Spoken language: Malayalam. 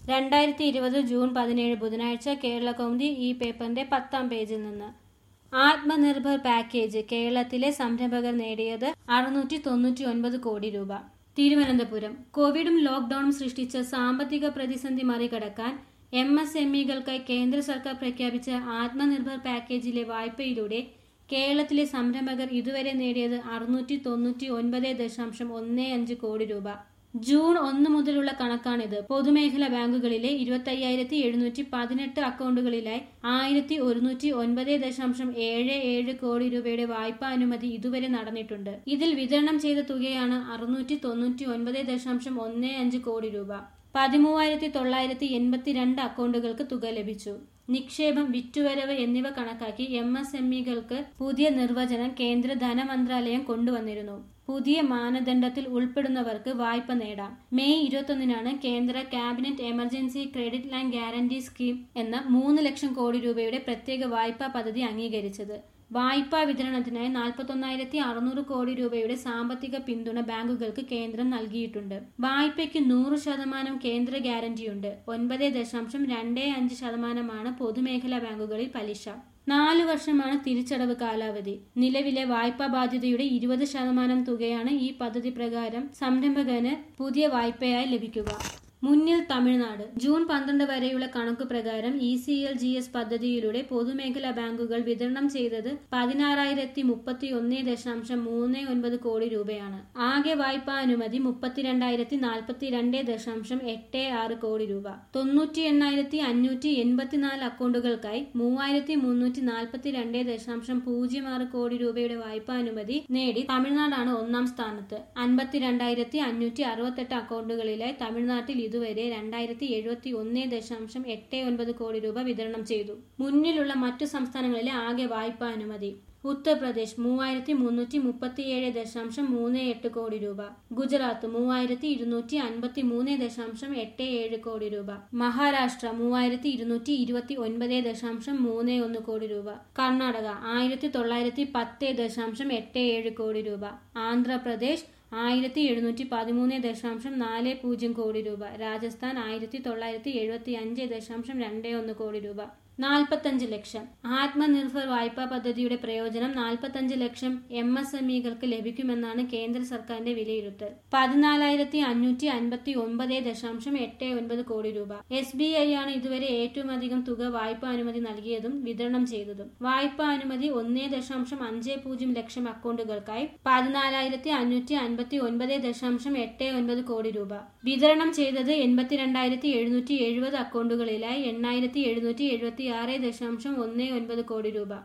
രണ്ടായിരത്തി ഇരുപത് ജൂൺ പതിനേഴ് ബുധനാഴ്ച കേരള കൗമുദി ഈ പേപ്പറിന്റെ പത്താം പേജിൽ നിന്ന് ആത്മനിർഭർ പാക്കേജ് കേരളത്തിലെ സംരംഭകർ നേടിയത് അറുന്നൂറ്റി തൊണ്ണൂറ്റി ഒൻപത് കോടി രൂപ തിരുവനന്തപുരം കോവിഡും ലോക്ഡൌണും സൃഷ്ടിച്ച സാമ്പത്തിക പ്രതിസന്ധി മറികടക്കാൻ എം എസ് എം ഇകൾക്കായി കേന്ദ്ര സർക്കാർ പ്രഖ്യാപിച്ച ആത്മനിർഭർ പാക്കേജിലെ വായ്പയിലൂടെ കേരളത്തിലെ സംരംഭകർ ഇതുവരെ നേടിയത് അറുന്നൂറ്റി തൊണ്ണൂറ്റി ഒൻപത് ദശാംശം ഒന്ന് അഞ്ച് കോടി രൂപ ജൂൺ ഒന്ന് മുതലുള്ള കണക്കാണിത് പൊതുമേഖലാ ബാങ്കുകളിലെ ഇരുപത്തി അയ്യായിരത്തി എഴുന്നൂറ്റി പതിനെട്ട് അക്കൗണ്ടുകളിലായി ആയിരത്തി ഒരുന്നൂറ്റി ഒൻപത് ദശാംശം ഏഴ് ഏഴ് കോടി രൂപയുടെ വായ്പാ അനുമതി ഇതുവരെ നടന്നിട്ടുണ്ട് ഇതിൽ വിതരണം ചെയ്ത തുകയാണ് അറുന്നൂറ്റി തൊണ്ണൂറ്റി ഒൻപത് ദശാംശം ഒന്ന് അഞ്ച് കോടി രൂപ പതിമൂവായിരത്തി തൊള്ളായിരത്തി എൺപത്തിരണ്ട് അക്കൗണ്ടുകൾക്ക് തുക ലഭിച്ചു നിക്ഷേപം വിറ്റുവരവ് എന്നിവ കണക്കാക്കി എം എസ് എം ഇകൾക്ക് പുതിയ നിർവചനം കേന്ദ്ര ധനമന്ത്രാലയം കൊണ്ടുവന്നിരുന്നു പുതിയ മാനദണ്ഡത്തിൽ ഉൾപ്പെടുന്നവർക്ക് വായ്പ നേടാം മെയ് ഇരുപത്തൊന്നിനാണ് കേന്ദ്ര cabinet emergency credit line guarantee scheme എന്ന മൂന്ന് ലക്ഷം കോടി രൂപയുടെ പ്രത്യേക വായ്പാ പദ്ധതി അംഗീകരിച്ചത് വായ്പാ വിതരണത്തിനായി നാൽപ്പത്തൊന്നായിരത്തി അറുന്നൂറ് കോടി രൂപയുടെ സാമ്പത്തിക പിന്തുണ ബാങ്കുകൾക്ക് കേന്ദ്രം നൽകിയിട്ടുണ്ട് വായ്പയ്ക്ക് നൂറ് ശതമാനം കേന്ദ്ര ഗ്യാരണ്ടിയുണ്ട് ഒൻപത് ദശാംശം രണ്ട് അഞ്ച് ശതമാനമാണ് പൊതുമേഖലാ ബാങ്കുകളിൽ പലിശ നാല് വർഷമാണ് തിരിച്ചടവ് കാലാവധി നിലവിലെ വായ്പാ ബാധ്യതയുടെ ഇരുപത് ശതമാനം തുകയാണ് ഈ പദ്ധതി പ്രകാരം സംരംഭകന് പുതിയ വായ്പയായി ലഭിക്കുക മുന്നിൽ തമിഴ്നാട് ജൂൺ പന്ത്രണ്ട് വരെയുള്ള കണക്കു പ്രകാരം E C L G S പദ്ധതിയിലൂടെ പൊതുമേഖലാ ബാങ്കുകൾ വിതരണം ചെയ്തത് പതിനാറായിരത്തി മുപ്പത്തി ഒന്ന് ദശാംശം മൂന്ന് ഒൻപത് കോടി രൂപയാണ് ആകെ വായ്പാ അനുമതി മുപ്പത്തിരണ്ടായിരത്തി നാൽപ്പത്തി രണ്ട് ദശാംശം എട്ട് ആറ് കോടി രൂപ തൊണ്ണൂറ്റി എണ്ണായിരത്തി അഞ്ഞൂറ്റി എൺപത്തിനാല് അക്കൗണ്ടുകൾക്കായി മൂവായിരത്തി മുന്നൂറ്റി നാൽപ്പത്തി രണ്ട് ദശാംശം പൂജ്യം ആറ് കോടി രൂപയുടെ വായ്പാ അനുമതി നേടി തമിഴ്നാടാണ് ഒന്നാം സ്ഥാനത്ത് അൻപത്തിരണ്ടായിരത്തി അഞ്ഞൂറ്റി അറുപത്തെട്ട് അക്കൗണ്ടുകളിലായി തമിഴ്നാട്ടിൽ ഇതുവരെ രണ്ടായിരത്തി എഴുപത്തി ഒന്ന് ദശാംശം എട്ട് ഒൻപത് കോടി രൂപ വിതരണം ചെയ്തു മുന്നിലുള്ള മറ്റു സംസ്ഥാനങ്ങളിലെ ആകെ വായ്പാ അനുമതി ഉത്തർപ്രദേശ് മൂവായിരത്തി മുന്നൂറ്റി മുപ്പത്തിയേഴ് ദശാംശം മൂന്ന് എട്ട് കോടി രൂപ ഗുജറാത്ത് മൂവായിരത്തി ഇരുന്നൂറ്റി അൻപത്തി മൂന്ന് ദശാംശം എട്ട് ഏഴ് കോടി രൂപ മഹാരാഷ്ട്ര മൂവായിരത്തി ഇരുന്നൂറ്റി ഇരുപത്തി ഒൻപത് ദശാംശം മൂന്ന് ഒന്ന് കോടി രൂപ കർണാടക ആയിരത്തി തൊള്ളായിരത്തി പത്ത് ദശാംശം എട്ട് ഏഴ് കോടി രൂപ ആന്ധ്രാപ്രദേശ് ആയിരത്തി എഴുന്നൂറ്റി പതിമൂന്ന് ദശാംശം നാല് പൂജ്യം കോടി രൂപ രാജസ്ഥാൻ ആയിരത്തി തൊള്ളായിരത്തി എഴുപത്തി അഞ്ച് ദശാംശം രണ്ട് ഒന്ന് കോടി രൂപ നാൽപ്പത്തഞ്ച് ലക്ഷം ആത്മനിർഭർ വായ്പാ പദ്ധതിയുടെ പ്രയോജനം നാൽപ്പത്തഞ്ച് ലക്ഷം എം എസ് എം ഇകൾക്ക് ലഭിക്കുമെന്നാണ് കേന്ദ്ര സർക്കാരിന്റെ വിലയിരുത്തൽ പതിനാലായിരത്തി അഞ്ഞൂറ്റി അൻപത്തി ഒമ്പത് ദശാംശം എട്ട് ഒൻപത് കോടി രൂപ എസ് ബി ഐ ആണ് ഇതുവരെ ഏറ്റവും അധികം തുക വായ്പാ അനുമതി നൽകിയതും വിതരണം ചെയ്തതും വായ്പാ അനുമതി ഒന്നേ ദശാംശം അഞ്ച് പൂജ്യം ലക്ഷം അക്കൗണ്ടുകൾക്കായി പതിനാലായിരത്തി അഞ്ഞൂറ്റി അൻപത്തി ഒൻപത് ദശാംശം എട്ട് ഒൻപത് കോടി രൂപ വിതരണം ചെയ്തത് എൺപത്തിരണ്ടായിരത്തി എഴുന്നൂറ്റി എഴുപത് അക്കൗണ്ടുകളിലായി എണ്ണായിരത്തി എഴുന്നൂറ്റി എഴുപത്തി ആറ് ദശാംശം ഒന്ന് ഒൻപത് കോടി രൂപ